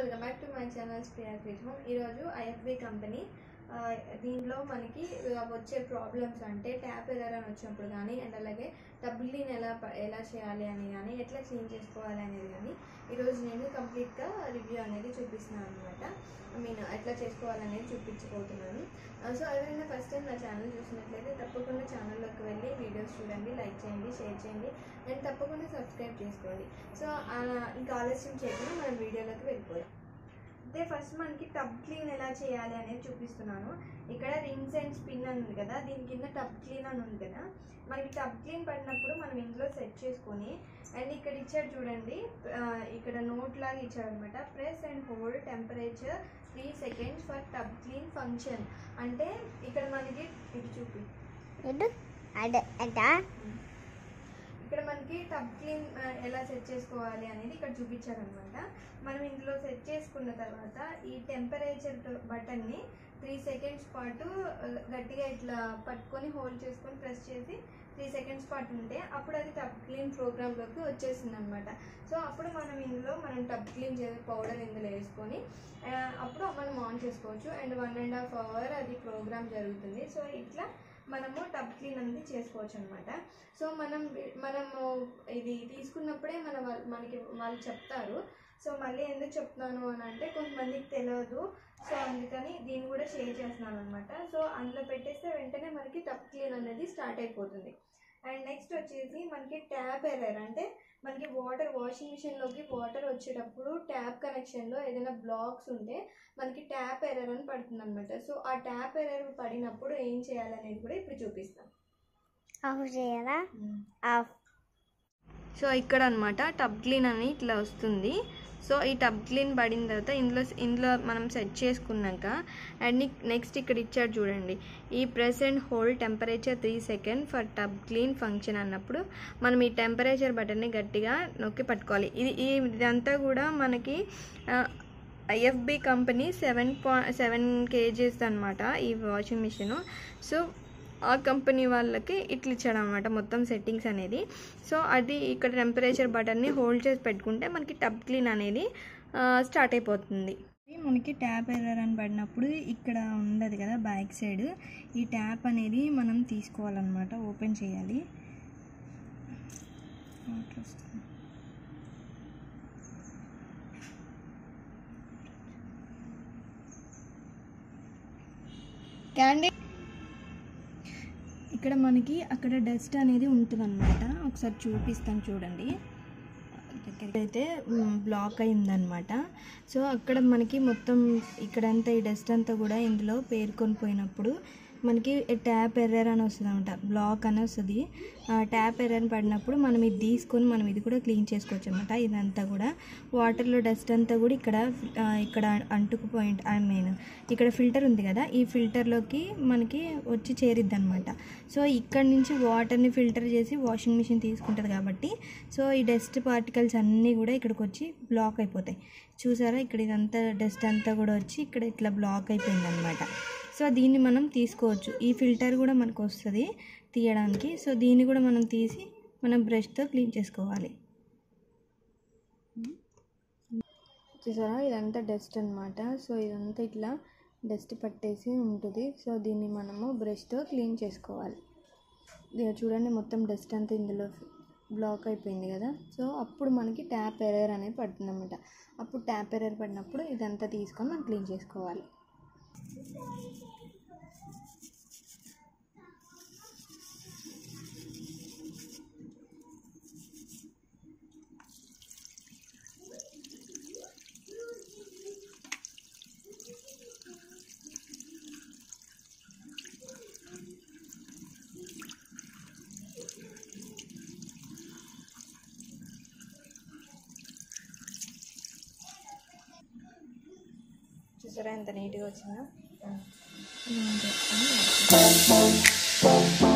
Welcome back to my channel spear fit home ఈరోజు IFB company ఆ, దీనిలో మనకి ఆ, వచ్చే ప్రాబ్లమ్స్ అంటే ట్యాప్ ఎర్రర్ అని వచ్చినప్పుడు కానీ అండ్ అలాగే టబ్ క్లీన్ ఎలా ప- ఎలా చేయాలి అని కానీ ఎట్లా క్లీన్ చేసుకోవాలి అనేది కానీ ఈరోజు నేను కంప్లీట్గా రివ్యూ అనేది చూపిస్తున్నాను అనమాట ఐ మీన్ ఎట్లా చేసుకోవాలనేది చూపించబోతున్నాను సో ఎవరైనా ఫస్ట్ టైం నా ఛానల్ చూసినట్లయితే తప్పకుండా ఛానల్లోకి వెళ్ళి వీడియోస్ చూడండి లైక్ చేయండి షేర్ చేయండి అండ్ తప్పకుండా సబ్స్క్రైబ్ చేసుకోండి సో ఆ, ఇంకా ఆలస్యం చేయకుండా మనం వీడియోలోకి వెళ్ళిపోయాం అయితే ఫస్ట్ మనకి టబ్ క్లీన్ ఎలా చేయాలి అనేది చూపిస్తున్నాను ఇక్కడ రింగ్స్ అండ్ స్పిన్ అని ఉంది కదా దీని కింద టబ్ క్లీన్ అని ఉంది కదా మనకి టబ్ క్లీన్ పడినప్పుడు మనం ఇందులో సెట్ చేసుకొని అండ్ ఇక్కడ ఇచ్చాడు చూడండి ఆ, ఇక్కడ నోట్ లాగా ఇచ్చాడు అనమాట press and hold temperature three seconds for tub clean function అంటే ఇక్కడ మనకి ఇది చూపి ఎడు అడ అట ఇక్కడ మనకి టబ్ క్లీన్ ఆ, ఎలా సెట్ చేసుకోవాలి అనేది ఇక్కడ చూపించారనమాట మనం ఇందులో సెట్ చేసుకున్న తర్వాత ఈ టెంపరేచర్ బటన్ని త్రీ సెకండ్స్ పాటు ఆ, గట్టిగా ఇట్లా పట్టుకొని హోల్డ్ చేసుకొని ప్రెస్ చేసి త్రీ సెకండ్స్ పాటు ఉంటే అప్పుడు అది టబ్ క్లీన్ ప్రోగ్రామ్లోకి వచ్చేసింది అనమాట సో అప్పుడు మనం ఇందులో మనం టబ్ క్లీన్ చేసే పౌడర్ ఇందులో వేసుకొని ఆ, అప్పుడు మనం ఆన్ చేసుకోవచ్చు and one and half hour అది ప్రోగ్రామ్ జరుగుతుంది సో ఇట్లా మనము టబ్ క్లీన్ అనేది చేసుకోవచ్చు అనమాట సో మనం మనము ఇది తీసుకున్నప్పుడే మన వాళ్ళ మనకి వాళ్ళు చెప్తారు సో మళ్ళీ ఎందుకు చెప్తున్నాను అని అంటే కొంతమందికి తెలియదు సో అందుకని దీన్ని కూడా షేర్ చేస్తున్నాను అనమాట సో అందులో పెట్టేస్తే వెంటనే మనకి టబ్ క్లీన్ అనేది స్టార్ట్ అయిపోతుంది అండ్ నెక్స్ట్ వచ్చేసి మనకి ట్యాప్ ఎర్రర్ అంటే మనకి వాటర్ వాషింగ్ మిషన్లోకి వాటర్ వచ్చేటప్పుడు ట్యాప్ కనెక్షన్లో ఏదైనా బ్లాక్స్ ఉంటే మనకి ట్యాప్ ఎర్రర్ అని పడుతుంది అనమాట సో ఆ ట్యాప్ ఎర్రర్ పడినప్పుడు ఏం చేయాలనేది కూడా ఇప్పుడు చూపిస్తాం ఆఫ్ చేయరా ఆఫ్ సో ఇక్కడ అనమాట టబ్ క్లీన్ అని ఇట్లా వస్తుంది సో ఈ టబ్ క్లీన్ పడిన తర్వాత ఇందులో ఇందులో మనం సెట్ చేసుకున్నాక అండ్ నెక్స్ట్ ఇక్కడ ఇచ్చాడు చూడండి ఈ press and hold temperature three second for tub clean function అన్నప్పుడు మనం ఈ టెంపరేచర్ బటన్ని గట్టిగా నొక్కి పట్టుకోవాలి ఇది ఈ ఇదంతా కూడా మనకి IFB company seven point seven KGs అనమాట ఈ వాషింగ్ మిషన్ సో ఆ కంపెనీ వాళ్ళకి ఇట్లా ఇచ్చాడు అనమాట మొత్తం సెట్టింగ్స్ అనేది సో అది ఇక్కడ టెంపరేచర్ బటన్ని హోల్డ్ చేసి పెట్టుకుంటే మనకి టబ్ క్లీన్ అనేది స్టార్ట్ అయిపోతుంది మనకి ట్యాప్ ఎర్రర్ అని పడినప్పుడు ఇక్కడ ఉండదు కదా బ్యాక్ సైడ్ ఈ ట్యాప్ అనేది మనం తీసుకోవాలన్నమాట ఓపెన్ చేయాలి వాటర్ వస్తుంది. క్యాండీ ఇక్కడ మనకి అక్కడ డస్ట్ అనేది ఉంటుంది అనమాట ఒకసారి చూపిస్తాను చూడండి అయితే బ్లాక్ అయిందనమాట సో అక్కడ మనకి మొత్తం ఇక్కడంతా ఈ డస్ట్ అంతా కూడా ఇందులో పేరుకొని పోయినప్పుడు మనకి ట్యాప్ ఎర్రర్ అని వస్తుంది అనమాట బ్లాక్ అని వస్తుంది ట్యాప్ ఎర్రర్ పడినప్పుడు మనం ఇది తీసుకొని మనం ఇది కూడా క్లీన్ చేసుకోవచ్చు అనమాట ఇదంతా కూడా వాటర్లో డస్ట్ అంతా కూడా ఇక్కడ ఆ, ఇక్కడ అంటుకుపోయి ఐ మీన్ ఇక్కడ ఫిల్టర్ ఉంది కదా ఈ ఫిల్టర్లోకి మనకి వచ్చి చేరిద్ది అనమాట సో ఇక్కడ నుంచి వాటర్ని ఫిల్టర్ చేసి వాషింగ్ మిషన్ తీసుకుంటుంది కాబట్టి సో ఈ డస్ట్ పార్టికల్స్ అన్నీ కూడా ఇక్కడికి వచ్చి బ్లాక్ అయిపోతాయి చూసారా ఇక్కడ ఇదంతా డస్ట్ అంతా కూడా వచ్చి ఇక్కడ ఇట్లా బ్లాక్ అయిపోయింది అనమాట సో దీన్ని మనం తీసుకోవచ్చు ఈ ఫిల్టర్ కూడా మనకు వస్తుంది తీయడానికి సో దీన్ని కూడా మనం తీసి మనం బ్రష్తో క్లీన్ చేసుకోవాలి చూసారా ఇదంతా డస్ట్ అనమాట సో ఇదంతా ఇట్లా డస్ట్ పట్టేసి ఉంటుంది సో దీన్ని మనము బ్రష్తో క్లీన్ చేసుకోవాలి ఇది చూడండి మొత్తం డస్ట్ అంతా ఇందులో బ్లాక్ అయిపోయింది కదా సో అప్పుడు మనకి ట్యాప్ ఎర్రర్ అనేది పడుతుంది అనమాట అప్పుడు ట్యాప్ ఎర్రర్ పడినప్పుడు ఇదంతా తీసుకొని మనం క్లీన్ చేసుకోవాలి చూసారా ఎంత నీట్గా వచ్చిందో ఇలా చేసుకొని